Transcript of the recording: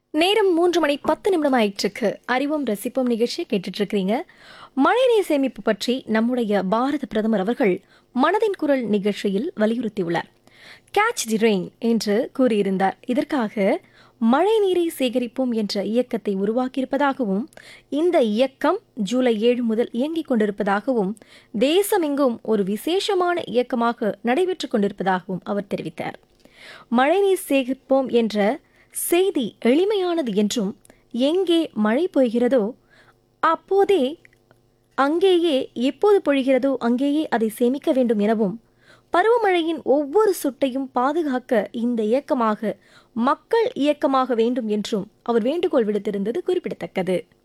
நேரம் மூன்று மணி பத்து நிமிடம் ஆயிற்றுக்கு அறிவோம் ரசிப்போம் நிகழ்ச்சியை கேட்டுட்டு இருக்கிறீங்க மழைநீர் சேமிப்பு பற்றி நம்முடைய பாரத பிரதமர் அவர்கள் மனதின் குரல் நிகழ்ச்சியில் வலியுறுத்தியுள்ளார் கேட்ச் தி ரெயின் என்று கூறியிருந்தார் இதற்காக மழை நீரை சேகரிப்போம் என்ற இயக்கத்தை உருவாக்கியிருப்பதாகவும் இந்த இயக்கம் ஜூலை ஏழு முதல் இயங்கிக் கொண்டிருப்பதாகவும் தேசமெங்கும் ஒரு விசேஷமான இயக்கமாக நடைபெற்றுக் கொண்டிருப்பதாகவும் அவர் தெரிவித்தார் மழைநீர் சேகரிப்போம் என்ற செய்தி எளிமையானது என்றும் எங்கே மழை பொய்கிறதோ அப்போதே அங்கேயே எப்போது பொழிகிறதோ அங்கேயே அதை சேமிக்க வேண்டும் எனவும் பருவமழையின் ஒவ்வொரு சொட்டையும் பாதுகாக்க இந்த இயக்கமாக மக்கள் இயக்கமாக வேண்டும் என்றும் அவர் வேண்டுகோள் விடுத்திருந்தது குறிப்பிடத்தக்கது